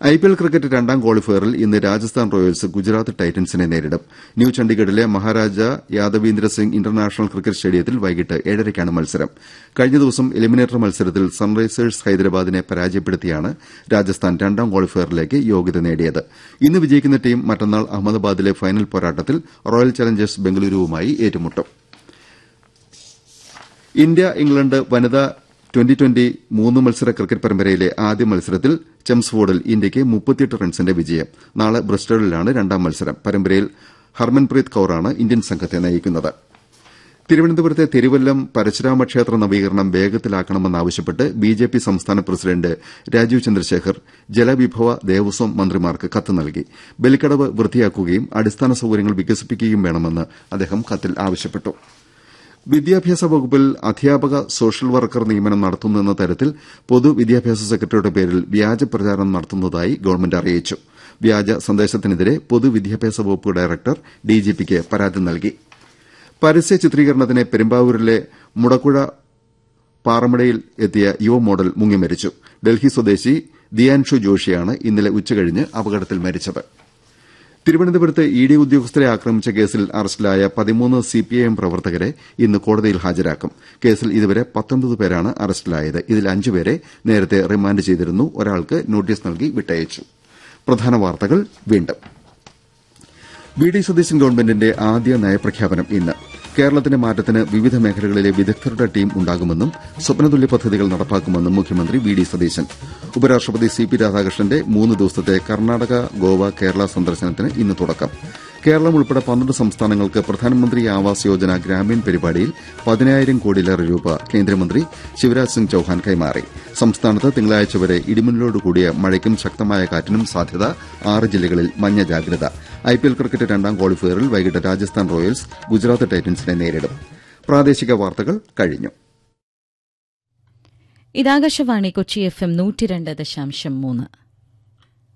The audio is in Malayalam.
ഐപിഎൽ ക്രിക്കറ്റ് രണ്ടാം ക്വാളിഫയറിൽ ഇന്ന് രാജസ്ഥാൻ റോയൽസ് ഗുജറാത്ത് ടൈറ്റൻസിനെ നേരിടും ന്യൂ ചണ്ഡിഗഡിലെ മഹാരാജ യാദവീന്ദ്ര സിംഗ് ഇന്റർനാഷണൽ ക്രിക്കറ്റ് സ്റ്റേഡിയത്തിൽ വൈകിട്ട് ഏഴരയ്ക്കാണ് മത്സരം കഴിഞ്ഞ ദിവസം എലിമിനേറ്റർ മത്സരത്തിൽ സൺറൈസേഴ്സ് ഹൈദരാബാദിനെ പരാജയപ്പെടുത്തിയാണ് രാജസ്ഥാൻ രണ്ടാം ക്വാളിഫയറിലേക്ക് യോഗ്യത നേടിയത് ഇന്ന് വിജയിക്കുന്ന ടീം മറ്റന്നാൾ അഹമ്മദാബാദിലെ ഫൈനൽ പോരാട്ടത്തിൽ റോയൽ ചലഞ്ചേഴ്സ് ബംഗളൂരുവുമായി ഏറ്റുമുട്ടും ഇന്ത്യ ഇംഗ്ലണ്ട് വനിതാ ട്വന്റി ട്വന്റി മൂന്ന് മത്സര ക്രിക്കറ്റ് പരമ്പരയിലെ ആദ്യ മത്സരത്തിൽ ചെംസ്ഫോർഡിൽ ഇന്ത്യയ്ക്ക് മുപ്പത്തിയെട്ട് റൺസിന്റെ വിജയം നാളെ ബ്രിസ്റ്റോളിലാണ് രണ്ടാം മത്സരം പരമ്പരയിൽ ഹർമൻപ്രീത് കൌറാണ് ഇന്ത്യൻ സംഘത്തെ നയിക്കുന്നത് തിരുവനന്തപുരത്തെ തിരുവല്ലം പരശുരാമ ക്ഷേത്ര നവീകരണം വേഗത്തിലാക്കണമെന്നാവശ്യപ്പെട്ട് ബിജെപി സംസ്ഥാന പ്രസിഡന്റ് രാജീവ് ചന്ദ്രശേഖർ ജലവിഭവ ദേവസ്വം മന്ത്രിമാർക്ക് കത്ത് നൽകി ബലിക്കടവ് വൃത്തിയാക്കുകയും അടിസ്ഥാന സൌകര്യങ്ങൾ വികസിപ്പിക്കുകയും വേണമെന്ന് അദ്ദേഹം കത്തിൽ ആവശ്യപ്പെട്ടു വിദ്യാഭ്യാസ വകുപ്പിൽ അധ്യാപക സോഷ്യൽ വർക്കർ നിയമനം നടത്തുന്നുവെന്ന തരത്തിൽ പൊതുവിദ്യാഭ്യാസ സെക്രട്ടറിയുടെ പേരിൽ വ്യാജ പ്രചാരണം നടത്തുന്നതായി ഗവൺമെന്റ് അറിയിച്ചു വ്യാജ സന്ദേശത്തിനെതിരെ പൊതുവിദ്യാഭ്യാസ വകുപ്പ് ഡയറക്ടർ ഡിജിപിക്ക് പരാതി നൽകി പരസ്യ ചിത്രീകരണത്തിന് പെരുമ്പാവൂരിലെ മുടക്കുഴ പാറമടയിൽ എത്തിയ യുവ മോഡൽ മുങ്ങി മരിച്ചു ഡൽഹി സ്വദേശി ദിയാൻഷു ജോഷിയാണ് ഇന്നലെ ഉച്ചകഴിഞ്ഞ് അപകടത്തിൽ മരിച്ചത് തിരുവനന്തപുരത്ത് ഇ ഡി ഉദ്യോഗസ്ഥരെ ആക്രമിച്ച കേസിൽ അറസ്റ്റിലായ പതിമൂന്ന് സിപിഐഎം പ്രവർത്തകരെ ഇന്ന് കോടതിയിൽ ഹാജരാക്കും കേസിൽ ഇതുവരെ പത്തൊൻപത് പേരാണ് അറസ്റ്റിലായത് ഇതിൽ അഞ്ചുപേരെ നേരത്തെ റിമാൻഡ് ചെയ്തിരുന്നു ഒരാൾക്ക് നോട്ടീസ് നൽകി വിട്ടയച്ചു പ്രധാന വാർത്തകൾ വീണ്ടും വി ഡി സതീശൻ ഗവൺമെന്റിന്റെ ആദ്യ നയപ്രഖ്യാപനം ഇന്ന് കേരളത്തിന്റെ മാറ്റത്തിന് വിവിധ മേഖലകളിലെ വിദഗ്ധരുടെ ടീം ഉണ്ടാകുമെന്നും സ്വപ്നതുല്യ പദ്ധതികൾ നടപ്പാക്കുമെന്നും മുഖ്യമന്ത്രി വി ഡി സതീശൻ ഉപരാഷ്ട്രപതി സി പി രാധാകൃഷ്ണന്റെ മൂന്ന് ദിവസത്തെ കർണാടക ഗോവ കേരള സന്ദർശനത്തിന് ഇന്ന് തുടക്കം കേരളം ഉൾപ്പെടെ പന്ത്രണ്ട് സംസ്ഥാനങ്ങൾക്ക് പ്രധാനമന്ത്രി ആവാസ് യോജന ഗ്രാമീൺ പരിപാടിയിൽ പതിനായിരം കോടിയിലേറെ രൂപ കേന്ദ്രമന്ത്രി ശിവരാജ് സിംഗ് ചൌഹാൻ കൈമാറി സംസ്ഥാനത്ത് തിങ്കളാഴ്ച വരെ ഇടിമിന്നലോടുകൂടിയ മഴയ്ക്കും ശക്തമായ കാറ്റിനും സാധ്യത ആറ് ജില്ലകളിൽ മഞ്ഞ ജാഗ്രത ഐപിഎൽ ക്രിക്കറ്റ് രണ്ടാം ക്വാളിഫയറിൽ വൈകിട്ട് രാജസ്ഥാൻ റോയൽസ് ഗുജറാത്ത് ടൈറ്റൻസിനെ നേരിടും പ്രാദേശിക വാർത്തകൾ കഴിഞ്ഞു ഇതാകാശവാണി കൊച്ചി എഫ് എം നൂറ്റിരണ്ട് ദശാംശം മൂന്ന്